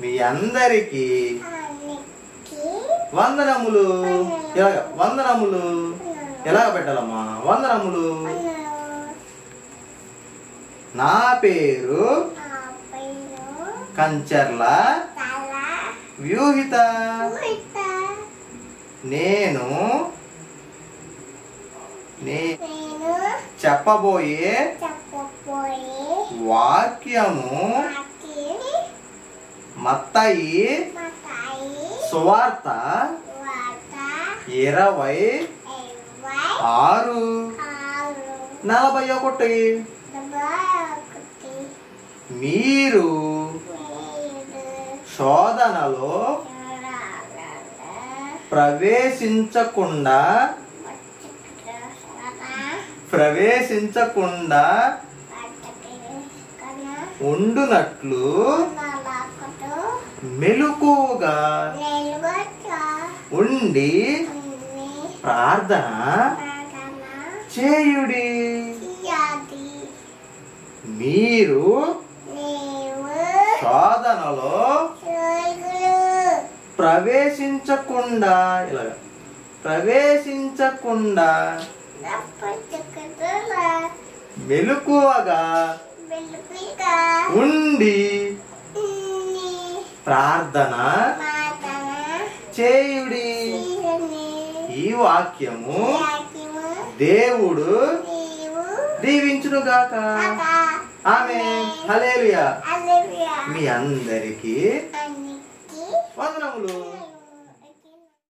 మీ అందరికి అన్నికి వందనములు ఎలాగ వందనములు ఎలాగ పెట్టాలమ్మా వందనములు అన్నాడు నా పేరు నా పేరు కంచర్ల తల వ్యూహిత ఉయిత నేను నే నేను చెప్పబోయే చెప్పబోయే వాక్యము వాకి మత్తయి మతాయి సువార్త వార్త ఇరవై ఇరవై ఆరు ఆరు నలభై ఒకటి డెబ్బై ఒకటి మీరు ఏడు శోధనలో ప్రవేశించకుండా ప్రవేశించకుండా ఉండునట్లు మెలకుగా ఉండి ప్రార్థన చేయుడి మీరు శోధనలో ప్రవేశించకుండా ఇలాగ ప్రవేశించకుండా మెలకువగా ఉండి ప్రార్థన చేయుడి ఈ వాక్యము దేవుడు దీవించునుగాక ఆమె హలేలుయా మీ అందరికీ వందనములు